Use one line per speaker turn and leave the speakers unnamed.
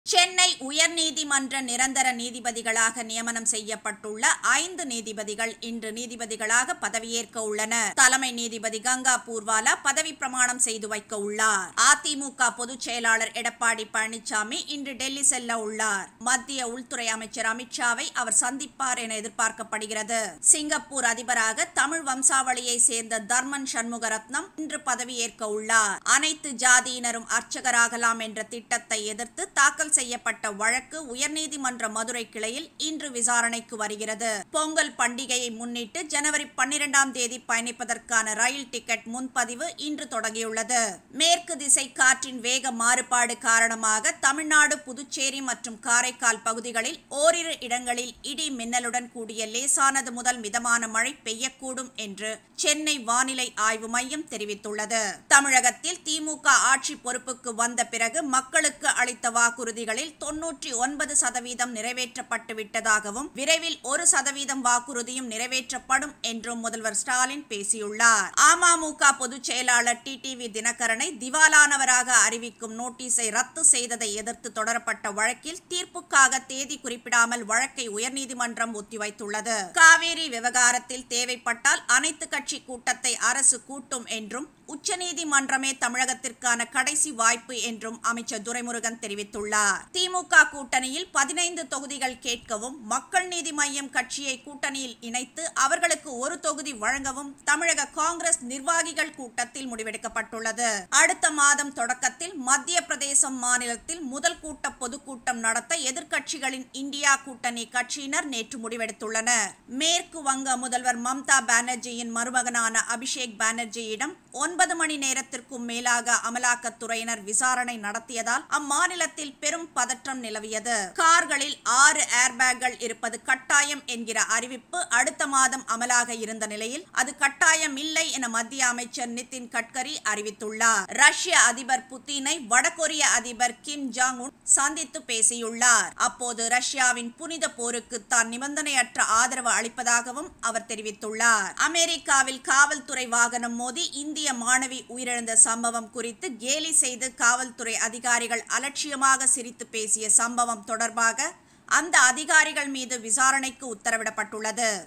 சென்னை உயர்நீதிமன்ற நிரந்தர நீதிபதிகளாக நியமனம் செய்யப்பட்டுள்ள ஐந்து நீதிபதிகள் இன்று நீதிபதிகளாக பதவியேற்க உள்ளனர் தலைமை நீதிபதி கங்கா பூர்வாலா பதவி பிரமாணம் செய்து வைக்க உள்ளார் அதிமுக பொதுச் செயலாளர் எடப்பாடி பழனிசாமி இன்று டெல்லி செல்ல உள்ளார் மத்திய உள்துறை அமைச்சர் அமித்ஷாவை அவர் சந்திப்பார் என எதிர்பார்க்கப்படுகிறது சிங்கப்பூர் அதிபராக தமிழ் வம்சாவளியை சேர்ந்த தர்மன் சண்முகரத்னம் இன்று பதவியேற்க உள்ளார் அனைத்து ஜாதியினரும் அர்ச்சகராகலாம் என்ற திட்டத்தை எதிர்த்து தாக்கல் செய்யப்பட்ட வழக்கு உயர்நீதிமன்ற மதுரை கிளையில் இன்று விசாரணைக்கு வருகிறது பொங்கல் பண்டிகையை முன்னிட்டு ஜனவரி பன்னிரெண்டாம் தேதி பயணிப்பதற்கான ரயில் டிக்கெட் முன்பதிவு இன்று தொடங்கியுள்ளது மேற்கு திசை காற்றின் வேக மாறுபாடு காரணமாக தமிழ்நாடு புதுச்சேரி மற்றும் காரைக்கால் பகுதிகளில் ஓரிரு இடங்களில் இடி மின்னலுடன் கூடிய லேசானது முதல் மிதமான மழை பெய்யக்கூடும் என்று சென்னை வானிலை ஆய்வு மையம் தெரிவித்துள்ளது தமிழகத்தில் திமுக ஆட்சி பொறுப்புக்கு வந்த பிறகு மக்களுக்கு அளித்த வாக்குறுதிகளில் தொன்னூற்றி ஒன்பது சதவீதம் நிறைவேற்றப்பட்டு விட்டதாகவும் விரைவில் ஒரு சதவீதம் வாக்குறுதியும் நிறைவேற்றப்படும் என்றும் முதல்வர் ஸ்டாலின் பேசியுள்ளார் அமமுக பொதுச் செயலாளர் டிடிவி தினகரனை திவாலானவராக அறிவிக்கும் நோட்டீஸை ரத்து செய்ததை எதிர்த்து தொடரப்பட்ட வழக்கில் தீர்ப்புக்காக தேதி குறிப்பிடாமல் வழக்கை உயர்நீதிமன்றம் ஒத்திவைத்துள்ளது காவேரி விவகாரத்தில் தேவைப்பட்டால் அனைத்து கட்சி கூட்டத்தை அரசு கூட்டும் என்றும் உச்சநீதிமன்றமே தமிழகத்திற்கான கடைசி வாய்ப்பு என்றும் அமைச்சர் துரைமுருகன் தெரிவித்துள்ளார் திமுக கூட்டணியில் பதினைந்து தொகுதிகள் கேட்கவும் மக்கள் நீதி மய்யம் கட்சியை கூட்டணியில் இணைத்து அவர்களுக்கு ஒரு தொகுதி வழங்கவும் தமிழக காங்கிரஸ் நிர்வாகிகள் கூட்டத்தில் முடிவெடுக்கப்பட்டுள்ளது அடுத்த மாதம் தொடக்கத்தில் மத்திய பிரதேசம் மாநிலத்தில் முதல் கூட்ட பொதுக்கூட்டம் நடத்த எதிர்க்கட்சிகளின் இந்தியா கூட்டணி கட்சியினர் நேற்று முடிவெடுத்துள்ளனர் மேற்கு வங்க முதல்வர் மம்தா பானர்ஜியின் மருமகனான அபிஷேக் பானர்ஜியிடம் ஒன்பது மணி நேரத்திற்கும் மேலாக அமலாக்கத்துறையினர் விசாரணை நடத்தியதால் அம்மாநிலத்தில் பெரும் பதற்றம் நிலவியது கார்களில் ஆறு ஏர்பேக்கள் இருப்பது கட்டாயம் என்கிற அறிவிப்பு அடுத்த மாதம் அமலாக இருந்த நிலையில் அது கட்டாயம் இல்லை என மத்திய அமைச்சர் நிதின் கட்கரி அறிவித்துள்ளார் ரஷ்ய அதிபர் புத்தினை வடகொரிய அதிபர் கிம் ஜாங் உன் சந்தித்து பேசியுள்ளார் அப்போது ரஷ்யாவின் புனித போருக்கு தான் நிபந்தனையற்ற ஆதரவு அளிப்பதாகவும் அவர் தெரிவித்துள்ளார் அமெரிக்காவில் காவல்துறை வாகனம் மோதி இந்திய மாணவி உயிரிழந்த சம்பவம் குறித்து கேலி செய்து காவல்துறை அதிகாரிகள் அலட்சியமாக சிரித்து பேசிய சம்பவம் தொடர்பாக அந்த அதிகாரிகள் மீது விசாரணைக்கு உத்தரவிடப்பட்டுள்ளது